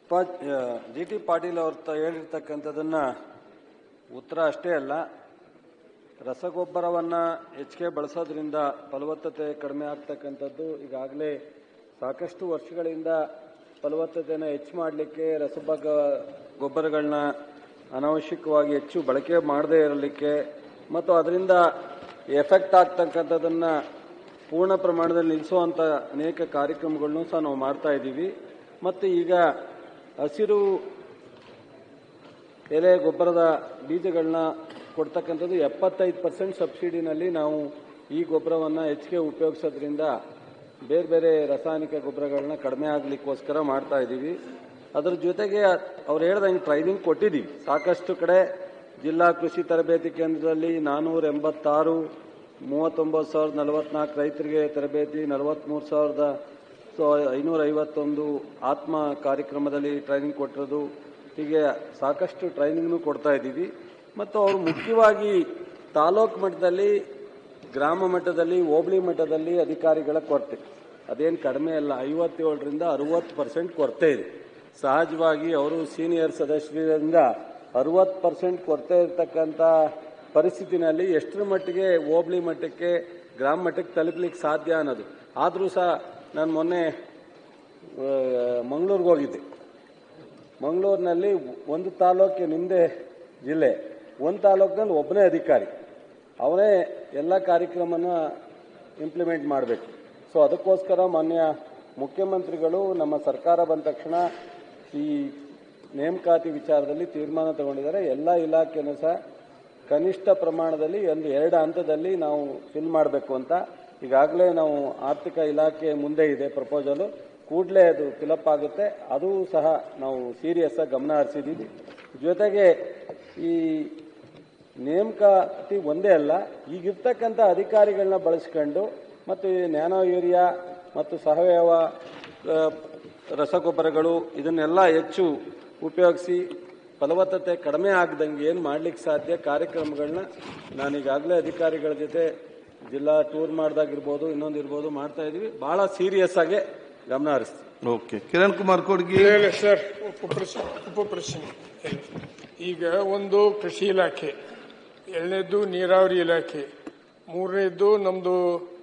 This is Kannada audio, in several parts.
ಜಿ ಟಿ ಪಾಟೀಲ್ ಅವ್ರ ತ- ಹೇಳಿರ್ತಕ್ಕಂಥದ್ದನ್ನ ಉತ್ತರ ಅಷ್ಟೇ ಅಲ್ಲ ರಸಗೊಬ್ಬರವನ್ನು ಹೆಚ್ಚಿಗೆ ಬಳಸೋದ್ರಿಂದ ಫಲವತ್ತತೆ ಕಡಿಮೆ ಆಗ್ತಕ್ಕಂಥದ್ದು ಈಗಾಗಲೇ ಸಾಕಷ್ಟು ವರ್ಷಗಳಿಂದ ಫಲವತ್ತತೆಯನ್ನು ಹೆಚ್ಚು ಮಾಡಲಿಕ್ಕೆ ರಸಬಗ ಗೊಬ್ಬರಗಳನ್ನ ಅನಾವಶ್ಯಕವಾಗಿ ಹೆಚ್ಚು ಬಳಕೆ ಮಾಡದೇ ಇರಲಿಕ್ಕೆ ಮತ್ತು ಅದರಿಂದ ಎಫೆಕ್ಟ್ ಆಗ್ತಕ್ಕಂಥದ್ದನ್ನು ಪೂರ್ಣ ಪ್ರಮಾಣದಲ್ಲಿ ನಿಲ್ಲಿಸುವಂಥ ಅನೇಕ ಕಾರ್ಯಕ್ರಮಗಳನ್ನು ಸಹ ನಾವು ಮಾಡ್ತಾ ಇದ್ದೀವಿ ಮತ್ತು ಈಗ ಹಸಿರು ಎಲೆ ಗೊಬ್ಬರದ ಬೀಜಗಳನ್ನ ಕೊಡ್ತಕ್ಕಂಥದ್ದು ಎಪ್ಪತ್ತೈದು ಪರ್ಸೆಂಟ್ ಸಬ್ಸಿಡಿನಲ್ಲಿ ನಾವು ಈ ಗೊಬ್ಬರವನ್ನು ಹೆಚ್ಚಿಗೆ ಉಪಯೋಗಿಸೋದ್ರಿಂದ ಬೇರೆ ಬೇರೆ ರಾಸಾಯನಿಕ ಗೊಬ್ಬರಗಳನ್ನ ಕಡಿಮೆ ಆಗಲಿಕ್ಕೋಸ್ಕರ ಮಾಡ್ತಾ ಇದ್ದೀವಿ ಅದ್ರ ಜೊತೆಗೆ ಅವ್ರು ಹೇಳ್ದಂಗೆ ಟ್ರೈನಿಂಗ್ ಕೊಟ್ಟಿದ್ದೀವಿ ಸಾಕಷ್ಟು ಕಡೆ ಜಿಲ್ಲಾ ಕೃಷಿ ತರಬೇತಿ ಕೇಂದ್ರದಲ್ಲಿ ನಾನ್ನೂರ ಎಂಬತ್ತಾರು ಮೂವತ್ತೊಂಬತ್ತು ಸಾವಿರದ ನಲವತ್ನಾಲ್ಕು ರೈತರಿಗೆ ತರಬೇತಿ ನಲವತ್ತ್ಮೂರು ಸಾವಿರದ ಸೊ ಐನೂರ ಐವತ್ತೊಂದು ಆತ್ಮ ಕಾರ್ಯಕ್ರಮದಲ್ಲಿ ಟ್ರೈನಿಂಗ್ ಕೊಟ್ಟಿರೋದು ಹೀಗೆ ಸಾಕಷ್ಟು ಟ್ರೈನಿಂಗ್ನು ಕೊಡ್ತಾ ಇದ್ದೀವಿ ಮತ್ತು ಅವರು ಮುಖ್ಯವಾಗಿ ತಾಲೂಕು ಮಟ್ಟದಲ್ಲಿ ಗ್ರಾಮ ಮಟ್ಟದಲ್ಲಿ ಹೋಬಳಿ ಮಟ್ಟದಲ್ಲಿ ಅಧಿಕಾರಿಗಳ ಕೊರತೆ ಅದೇನು ಕಡಿಮೆ ಅಲ್ಲ ಐವತ್ತೇಳರಿಂದ ಅರುವತ್ತು ಪರ್ಸೆಂಟ್ ಕೊರತೆ ಇದೆ ಸಹಜವಾಗಿ ಅವರು ಸೀನಿಯರ್ ಸದಸ್ಯರಿಂದ ಅರುವತ್ತು ಪರ್ಸೆಂಟ್ ಕೊರತೆ ಇರತಕ್ಕಂಥ ಪರಿಸ್ಥಿತಿನಲ್ಲಿ ಎಷ್ಟರ ಮಟ್ಟಿಗೆ ಹೋಬಳಿ ಮಟ್ಟಕ್ಕೆ ಗ್ರಾಮ ಮಟ್ಟಕ್ಕೆ ತಲುಪಲಿಕ್ಕೆ ಸಾಧ್ಯ ಅನ್ನೋದು ಆದರೂ ಸಹ ನಾನು ಮೊನ್ನೆ ಮಂಗಳೂರಿಗೆ ಹೋಗಿದ್ದೆ ಮಂಗಳೂರಿನಲ್ಲಿ ಒಂದು ತಾಲೂಕಿಗೆ ನಿಮ್ಮದೇ ಜಿಲ್ಲೆ ಒಂದು ತಾಲೂಕಿನಲ್ಲಿ ಒಬ್ಬನೇ ಅಧಿಕಾರಿ ಅವನೇ ಎಲ್ಲ ಕಾರ್ಯಕ್ರಮನ ಇಂಪ್ಲಿಮೆಂಟ್ ಮಾಡಬೇಕು ಸೊ ಅದಕ್ಕೋಸ್ಕರ ಮಾನ್ಯ ಮುಖ್ಯಮಂತ್ರಿಗಳು ನಮ್ಮ ಸರ್ಕಾರ ಬಂದ ತಕ್ಷಣ ಈ ನೇಮಕಾತಿ ವಿಚಾರದಲ್ಲಿ ತೀರ್ಮಾನ ತಗೊಂಡಿದ್ದಾರೆ ಎಲ್ಲ ಇಲಾಖೆನೂ ಸಹ ಕನಿಷ್ಠ ಪ್ರಮಾಣದಲ್ಲಿ ಒಂದು ಎರಡು ಹಂತದಲ್ಲಿ ನಾವು ಫಿಲ್ ಮಾಡಬೇಕು ಅಂತ ಈಗಾಗಲೇ ನಾವು ಆರ್ಥಿಕ ಇಲಾಖೆ ಮುಂದೆ ಇದೆ ಪ್ರಪೋಸಲು ಕೂಡಲೇ ಅದು ಫಿಲಪ್ ಆಗುತ್ತೆ ಅದು ಸಹ ನಾವು ಸೀರಿಯಸ್ ಆಗಿ ಗಮನ ಹರಿಸಿದ್ದೀವಿ ಜೊತೆಗೆ ಈ ನೇಮಕಾತಿ ಒಂದೇ ಅಲ್ಲ ಈಗಿರ್ತಕ್ಕಂಥ ಅಧಿಕಾರಿಗಳನ್ನ ಬಳಸ್ಕೊಂಡು ಮತ್ತು ಈ ನ್ಯಾನೋ ಯೂರಿಯಾ ಮತ್ತು ಸಾವಯವ ಆ, ರಸಗೊಬ್ಬರಗಳು ಇದನ್ನೆಲ್ಲ ಹೆಚ್ಚು ಉಪಯೋಗಿಸಿ ಫಲವತ್ತತೆ ಕಡಿಮೆ ಆಗದಂಗೆ ಏನು ಮಾಡ್ಲಿಕ್ಕೆ ಸಾಧ್ಯ ಕಾರ್ಯಕ್ರಮಗಳನ್ನ ನಾನೀಗಾಗಲೇ ಅಧಿಕಾರಿಗಳ ಜೊತೆ ಜಿಲ್ಲಾ ಟೂರ್ ಮಾಡ್ದಾಗಿರ್ಬೋದು ಇನ್ನೊಂದು ಇರ್ಬೋದು ಮಾಡ್ತಾ ಇದ್ದೀವಿ ಬಹಳ ಸೀರಿಯಸ್ ಆಗಿ ಗಮನ ಹರಿಸ್ತೀವಿ ಓಕೆ ಕಿರಣ್ ಕುಮಾರ್ ಕೋಡ್ಗಿ ಇಲ್ಲ ಸರ್ ಉಪಪ್ರಶ್ನೆ ಉಪಪ್ರಶ್ನೆ ಈಗ ಒಂದು ಕೃಷಿ ಇಲಾಖೆ ಎರಡನೇದ್ದು ನೀರಾವರಿ ಇಲಾಖೆ ಮೂರನೇದ್ದು ನಮ್ಮದು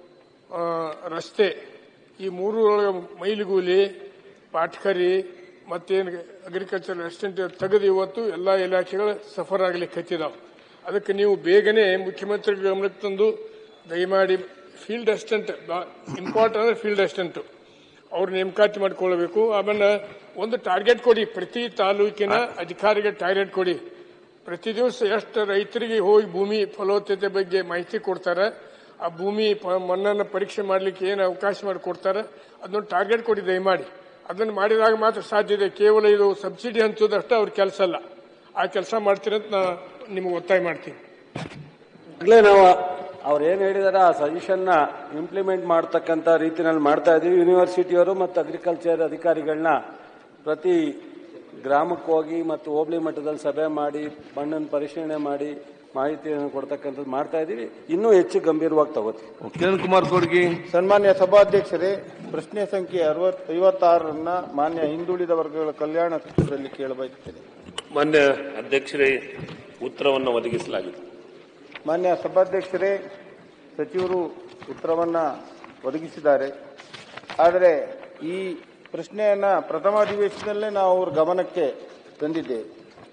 ರಸ್ತೆ ಈ ಮೂರು ಒಳಗೆ ಮೈಲಿಗೂಲಿ ಪಾಟ್ಕರಿ ಮತ್ತೇನು ಅಗ್ರಿಕಲ್ಚರ್ ಅಸಿಸ್ಟೆಂಟ್ ತೆಗೆದು ಇವತ್ತು ಎಲ್ಲ ಇಲಾಖೆಗಳು ಸಫರ್ ಆಗ್ಲಿಕ್ಕೆ ಹತ್ತಿದಾವೆ ಅದಕ್ಕೆ ನೀವು ಬೇಗನೆ ಮುಖ್ಯಮಂತ್ರಿ ಗಮನಕ್ಕೆ ತಂದು ದಯಮಾಡಿ ಫೀಲ್ಡ್ ಅಸಿಸ್ಟೆಂಟ್ ಇಂಪಾರ್ಟೆಂಟ್ ಅಂದ್ರೆ ಫೀಲ್ಡ್ ಅಸಿಸ್ಟೆಂಟ್ ಅವ್ರು ನೇಮಕಾತಿ ಮಾಡಿಕೊಳ್ಬೇಕು ಆಮೇಲೆ ಒಂದು ಟಾರ್ಗೆಟ್ ಕೊಡಿ ಪ್ರತಿ ತಾಲೂಕಿನ ಅಧಿಕಾರಿಗೆ ಟಾರ್ಗೆಟ್ ಕೊಡಿ ಪ್ರತಿ ದಿವಸ ಎಷ್ಟು ರೈತರಿಗೆ ಹೋಗಿ ಭೂಮಿ ಫಲವತ್ತತೆ ಬಗ್ಗೆ ಮಾಹಿತಿ ಕೊಡ್ತಾರೆ ಆ ಭೂಮಿ ಪ- ಮಣ್ಣನ್ನು ಪರೀಕ್ಷೆ ಮಾಡಲಿಕ್ಕೆ ಏನು ಅವಕಾಶ ಮಾಡಿಕೊಡ್ತಾರೆ ಅದನ್ನು ಟಾರ್ಗೆಟ್ ಕೊಡಿ ದಯಮಾಡಿ ಅದನ್ನು ಮಾಡಿದಾಗ ಮಾತ್ರ ಸಾಧ್ಯ ಇದೆ ಕೇವಲ ಇದು ಸಬ್ಸಿಡಿ ಹಂಚೋದಷ್ಟೇ ಅವ್ರ ಕೆಲಸ ಅಲ್ಲ ಆ ಕೆಲಸ ಮಾಡ್ತೀರಿ ಅಂತ ನಾ ನಿಮಗೆ ಒತ್ತಾಯ ಮಾಡ್ತೀನಿ ಈಗಲೇ ನಾವು ಅವ್ರು ಏನು ಹೇಳಿದಾರೆ ಆ ಸಜೆಷನ್ನ ಇಂಪ್ಲಿಮೆಂಟ್ ಮಾಡ್ತಕ್ಕಂಥ ರೀತಿನಲ್ಲಿ ಮಾಡ್ತಾ ಇದ್ದೀವಿ ಯೂನಿವರ್ಸಿಟಿಯವರು ಮತ್ತು ಅಗ್ರಿಕಲ್ಚರ್ ಅಧಿಕಾರಿಗಳನ್ನ ಪ್ರತಿ ಗ್ರಾಮಕ್ಕೆ ಹೋಗಿ ಮತ್ತು ಹೋಬಳಿ ಮಟ್ಟದಲ್ಲಿ ಸಭೆ ಮಾಡಿ ಮಣ್ಣನ್ನು ಪರಿಶೀಲನೆ ಮಾಡಿ ಮಾಹಿತಿಯನ್ನು ಕೊಡ್ತಕ್ಕಂಥದ್ದು ಮಾಡ್ತಾ ಇದ್ದೀವಿ ಇನ್ನೂ ಹೆಚ್ಚು ಗಂಭೀರವಾಗಿ ತಗೋತೀವಿ ಕಿರಣ್ ಕುಮಾರ್ ಕೋಡ್ಗಿ ಸನ್ಮಾನ್ಯ ಸಭಾಧ್ಯಕ್ಷರೇ ಪ್ರಶ್ನೆ ಸಂಖ್ಯೆ ಅರವತ್ ಐವತ್ತಾರರನ್ನ ಮಾನ್ಯ ಹಿಂದುಳಿದ ವರ್ಗಗಳ ಕಲ್ಯಾಣ ಸಚಿವರಲ್ಲಿ ಕೇಳಬಯಸುತ್ತೇನೆ ಮಾನ್ಯ ಅಧ್ಯಕ್ಷರೇ ಉತ್ತರವನ್ನು ಒದಗಿಸಲಾಗಿದೆ ಮಾನ್ಯ ಸಭಾಧ್ಯಕ್ಷರೇ ಸಚಿವರು ಉತ್ತರವನ್ನ ಒದಗಿಸಿದ್ದಾರೆ ಆದರೆ ಈ ಪ್ರಶ್ನೆಯನ್ನ ಪ್ರಥಮ ಅಧಿವೇಶನದಲ್ಲೇ ನಾವು ಅವ್ರ ಗಮನಕ್ಕೆ ತಂದಿದ್ದೇವೆ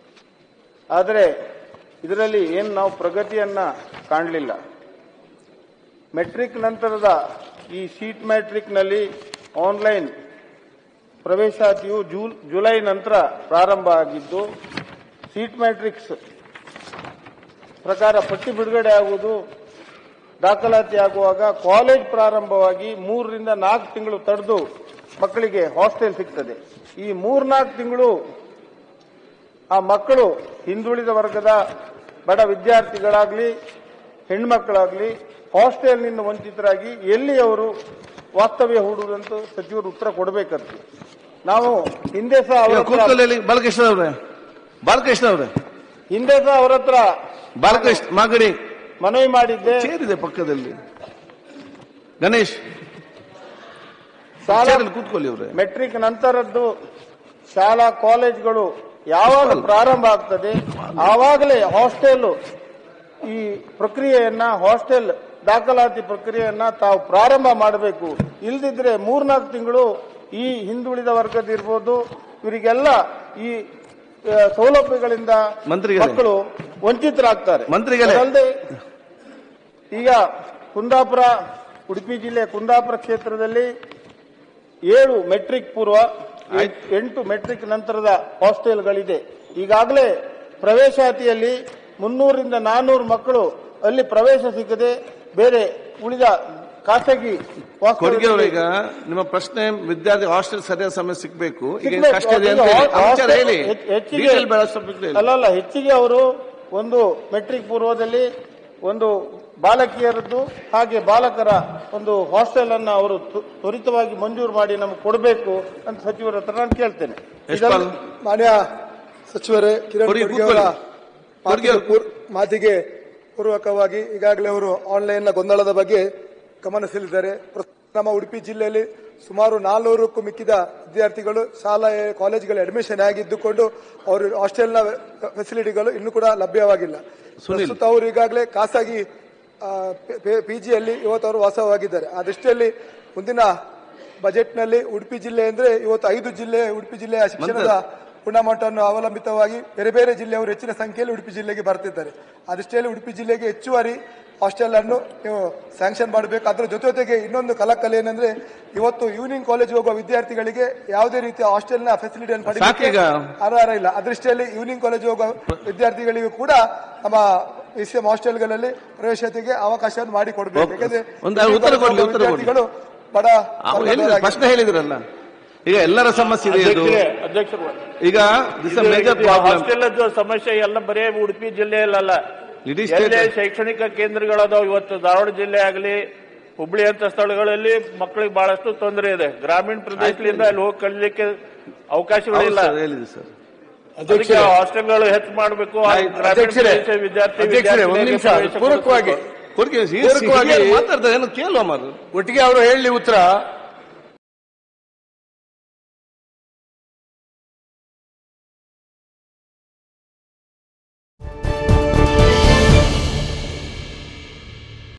ಆದರೆ ಇದರಲ್ಲಿ ಏನು ನಾವು ಪ್ರಗತಿಯನ್ನ ಕಾಣಲಿಲ್ಲ ಮೆಟ್ರಿಕ್ ನಂತರದ ಈ ಸೀಟ್ ಮ್ಯಾಟ್ರಿಕ್ನಲ್ಲಿ ಆನ್ಲೈನ್ ಪ್ರವೇಶಾತಿಯು ಜೂಲ್ ಜುಲೈ ನಂತರ ಪ್ರಾರಂಭ ಆಗಿದ್ದು ಸೀಟ್ ಮ್ಯಾಟ್ರಿಕ್ಸ್ ಪ್ರಕಾರ ಪಟ್ಟಿ ಬಿಡುಗಡೆ ಆಗುವುದು ದಾಖಲಾತಿ ಆಗುವಾಗ ಕಾಲೇಜ್ ಪ್ರಾರಂಭವಾಗಿ ಮೂರರಿಂದ ನಾಲ್ಕು ತಿಂಗಳು ತಡೆದು ಮಕ್ಕಳಿಗೆ ಹಾಸ್ಟೆಲ್ ಸಿಗ್ತದೆ ಈ ಮೂರ್ನಾಲ್ಕು ತಿಂಗಳು ಆ ಮಕ್ಕಳು ಹಿಂದುಳಿದ ವರ್ಗದ ಬಡ ವಿದ್ಯಾರ್ಥಿಗಳಾಗ್ಲಿ ಹೆಣ್ಮಕ್ಕಳಾಗ್ಲಿ ಹಾಸ್ಟೆಲ್ನಿಂದ ವಂಚಿತರಾಗಿ ಎಲ್ಲಿ ಅವರು ವಾಸ್ತವ್ಯ ಹೂಡುವುದಂತ ಸಚಿವರು ಉತ್ತರ ಕೊಡಬೇಕಂತ ನಾವು ಹಿಂದೆ ಸಹ ಅವ್ರ ಹತ್ರ- ಕೂತ್ಕೊಳ್ಳಿ ಬಾಲಕೃಷ್ಣ ಅವರೇ ಬಾಲಕೃಷ್ಣ ಅವರೇ ಹಿಂದೆ ಸಹ ಅವರ ಹತ್ರ ಬಾಲಕೃಷ್ಣ ಮಾಗಡಿ ಮನವಿ ಮಾಡಿದ್ದೆ ಚೇರಿದೆ ಪಕ್ಕದಲ್ಲಿ ಗಣೇಶ್ ಸಾಲ ಚೇರಲ್ಲಿ ಕೂತ್ಕೊಳ್ಳಿ ಅವ್ರೆ ಮೆಟ್ರಿಕ್ ನಂತರದ್ದು ಶಾಲಾ ಕಾಲೇಜ್ಗಳು ಯಾವಾಗ ಪ್ರಾರಂಭ ಆಗ್ತದೆ ಆವಾಗಲೇ ಹಾಸ್ಟೆಲ್ ಈ ಪ್ರಕ್ರಿಯೆಯನ್ನ ಹಾಸ್ಟೆಲ್ ದಾಖಲಾತಿ ಪ್ರಕ್ರಿಯೆಯನ್ನ ತಾವು ಪ್ರಾರಂಭ ಮಾಡಬೇಕು ಇಲ್ದಿದ್ರೆ ಮೂರ್ನಾಲ್ಕು ತಿಂಗಳು ಈ ಹಿಂದುಳಿದ ವರ್ಗದಿರ್ಬೋದು ಇವರಿಗೆಲ್ಲ ಈ ಆ, ಸೌಲಭ್ಯಗಳಿಂದ ಮಂತ್ರಿಗಳೇ. ಮಕ್ಕಳು ವಂಚಿತರಾಗ್ತಾರೆ ಮಂತ್ರಿಗಳೇ. ಅದಲ್ಲದೆ ಈಗ ಕುಂದಾಪುರ ಉಡುಪಿ ಜಿಲ್ಲೆ ಕುಂದಾಪುರ ಕ್ಷೇತ್ರದಲ್ಲಿ ಏಳು ಮೆಟ್ರಿಕ್ ಪೂರ್ವ ಎ- ಎಂಟು ಮೆಟ್ರಿಕ್ ನಂತರದ ಹಾಸ್ಟೆಲ್ಗಳಿದೆ ಈಗಾಗಲೇ ಪ್ರವೇಶಾತಿಯಲ್ಲಿ ಮುನ್ನೂರಿಂದ ನಾನ್ನೂರು ಮಕ್ಕಳು ಅಲ್ಲಿ ಪ್ರವೇಶ ಸಿಗದೆ ಬೇರೆ ಉಳಿದ ಖಾಸಗಿ ಕೊಡ್ಗೆ ಅವರು ವಾಸ್ತವ್ಯದಲ್ಲಿ ಈಗ ನಿಮ್ಮ ಪ್ರಶ್ನೆ ವಿದ್ಯಾರ್ಥಿ ಹಾಸ್ಟೆಲ್ ಸರಿಯಾದ ಸಮಯ ಸಿಗ್ಬೇಕು ಈಗ ಏನ್ ಸಿಗ್ಬೇಕು. ಕಷ್ಟ ಇದೆ ಅಂತ ಅದು ಹೇಳಿ. ಹಾ- ಆ ವಿಚಾರ ಹಾಸ್ಟೆಲ್ ಹೇಳಿ ಹೆಚ್- ಹೆಚ್ಚಿಗೆ- ಡೀಟೇಲ್ ಬೇಡ ಸ್ವಲ್ಪ ಹೇಳಿ. ಅಲ್ಲಲ್ಲ ಹೆಚ್ಚಿಗೆ ಅವರು ಒಂದು ಮೆಟ್ರಿಕ್ ಪೂರ್ವದಲ್ಲಿ ಒಂದು ಬಾಲಕಿಯರದ್ದು ಹಾಗೆ ಬಾಲಕರ ಒಂದು ಹಾಸ್ಟೆಲ್ ಅನ್ನ ಅವರು ತ್ವ- ತ್ವರಿತವಾಗಿ ಮಂಜೂರು ಮಾಡಿ ನಮಗೆ ಕೊಡಬೇಕು ಅಂತ ಸಚಿವರ ಹತ್ರ ನಾನು ಕೇಳ್ತೇನೆ ಯಶ್ಪಾಲ್ ಮಾನ್ಯ ಸಚಿವರೇ ಕಿರಣ್ ಕೊಡಿ, ಖರ್ಗೆ ಅವರ ಕೂತ್ಕೊಳ್ಳಿ. ಖರ್ಗೆ ಮಾತಿಗೆ ಪೂರ್- ಮಾತಿಗೆ ಪೂರ್ವಕವಾಗಿ ಈಗಾಗಲೇ ಅವರು ಆನ್ಲೈನ್ ನ ಗೊಂದಲದ ಬಗ್ಗೆ ಗಮನ ಸೆಳೆದಿದ್ದಾರೆ ಪ್ರಸ್ತುತ ನಮ್ಮ ಉಡುಪಿ ಜಿಲ್ಲೆಯಲ್ಲಿ ಸುಮಾರು ನಾಲ್ನೂರಕ್ಕೂ ಮಿಕ್ಕಿದ ವಿದ್ಯಾರ್ಥಿಗಳು ಶಾಲಾ ಕಾಲೇಜುಗಳ ಅಡ್ಮಿಷನ್ ಆಗಿದ್ದುಕೊಂಡು ಅವರು ಹಾಸ್ಟೆಲ್ನ ಫೆಸಿಲಿಟಿಗಳು ಇನ್ನೂ ಕೂಡ ಲಭ್ಯವಾಗಿಲ್ಲ ಪ್ರಸ್ತುತ ಅವರು ಈಗಾಗಲೇ ಖಾಸಗಿ ಪಿಜಿಯಲ್ಲಿ ಇವತ್ತು ಅವರು ವಾಸವಾಗಿದ್ದಾರೆ ಆ ದೃಷ್ಟಿಯಲ್ಲಿ ಮುಂದಿನ ಬಜೆಟ್ನಲ್ಲಿ ಉಡುಪಿ ಜಿಲ್ಲೆ ಅಂದ್ರೆ ಇವತ್ತು ಐದು ಜಿಲ್ಲೆ ಉಡುಪಿ ಜಿಲ್ಲೆಯ ಶಿಕ್ಷಣದ ಗುಣಮಟ್ಟವನ್ನು ಅವಲಂಬಿತವಾಗಿ ಬೇರೆ ಬೇರೆ ಜಿಲ್ಲೆಯವರು ಹೆಚ್ಚಿನ ಸಂಖ್ಯೆಯಲ್ಲಿ ಉಡುಪಿ ಜಿಲ್ಲೆಗೆ ಬರ್ತಿದ್ದಾರೆ ಆ ದೃಷ್ಟಿಯಲ್ಲಿ ಉಡುಪಿ ಜಿಲ್ಲೆಗೆ ಹೆಚ್ಚುವರಿ ಹಾಸ್ಟೆಲ್ ಅನ್ನು ನೀವು ಸ್ಯಾಂಕ್ಷನ್ ಮಾಡಬೇಕು ಅದರ ಜೊತೆ ಜೊತೆಗೆ ಇನ್ನೊಂದು ಕಲಕಲೆ ಏನಂದ್ರೆ ಇವತ್ತು ಈವ್ನಿಂಗ್ ಕಾಲೇಜ್ ಹೋಗುವ ವಿದ್ಯಾರ್ಥಿಗಳಿಗೆ ಯಾವುದೇ ರೀತಿಯ ಹಾಸ್ಟೆಲ್ನ ಫೆಸಿಲಿಟಿಯನ್ನು ಪಡೆಯಲಿಕ್ಕೆ ಸಾಕೀಗ. ಆಧಾರ ಇಲ್ಲ ಆ ದೃಷ್ಟಿಯಲ್ಲಿ ಈವ್ನಿಂಗ್ ಕಾಲೇಜ್ ಹೋಗುವ ವಿದ್ಯಾರ್ಥಿಗಳಿಗೂ ಕೂಡ ನಮ್ಮ ಇಸಿಎಂ ಹಾಸ್ಟೆಲ್ಗಳಲ್ಲಿ ಪ್ರವೇಶತೆಗೆ ಅವಕಾಶವನ್ನು ಮಾಡಿಕೊಡ್ಬೇಕು ಓಕೆ. ಯಾಕಂದ್ರೆ ಒಂದು ಉತ್ತರ ಕೊಡ್ಲಿ, ಉತ್ತರ ಕೊಡ್ಲಿ. ವಿದ್ಯಾರ್ಥಿಗಳು ಬಡ ಅವ್ರು ಹೇಳಿದ್ರು, ವರ್ಗದವರಾಗಿದ್ದಾರೆ. ಪ್ರಶ್ನೆ ಹೇಳಿದ್ರಲ್ಲ ಈಗ ಎಲ್ಲರ ಸಮಸ್ಯೆ ಇದೆ ಇದು ಅಧ್ಯಕ್ಷರು ಈಗ ದಿಸ್ ಮೇಜರ್ ಪ್ರಾಬ್ಲಮ್ ಹಾಸ್ಟೆಲ್ ಸಮಸ್ಯೆ ಎಲ್ಲ ಬರೇ ಉಡುಪಿ ಜಿಲ್ಲೆಯಲ್ಲ ಇಡೀ ಎಲ್ಲೇ ಸ್ಟೇಟ್ ಶೈಕ್ಷಣಿಕ ಕೇಂದ್ರಗಳದಾವ ಇವತ್ತು ಧಾರವಾಡ ಜಿಲ್ಲೆ ಆಗಲಿ ಹುಬ್ಳಿ ಅಂತ ಸ್ಥಳಗಳಲ್ಲಿ ಮಕ್ಕಳಿಗೆ ಬಹಳಷ್ಟು ತೊಂದರೆ ಇದೆ ಗ್ರಾಮೀಣ ಪ್ರದೇಶದಿಂದ ಅಲ್ಲಿ ಹೋಗಿ ಕಲಿಲಿಕ್ಕೆ ಅವಕಾಶಗಳಿಲ್ಲ ಹೇಳಿದೆ ಸರ್ ಅದಕ್ಕೆ ಹಾಸ್ಟೆಲ್ಗಳು ಹೆಚ್ಚು ಮಾಡಬೇಕು ಗ್ರಾಮೀಣ ಅಧ್ಯಕ್ಷರೇ, ಪ್ರದೇಶ ವಿದ್ಯಾರ್ಥಿ ಅಧ್ಯಕ್ಷರೇ, ಒಂದು ವಿದ್ಯಾರ್ಥಿನಿಯರಿಗೆ ನಿಮಿಷ, ಪ್ರವೇಶ ಪೂರಕವಾಗಿ ಕೊಡಿಸ್ಬೇಕು. ಕೊಡ್ಗೆ ಪೂರಕವಾಗಿ- ಮಾತಾಡ್ತಾರೆ ಏನು ಕೇಳುವ ಮಾರು ಒಟ್ಟಿಗೆ ಅವರು ಹೇಳಿ ಉತ್ತರ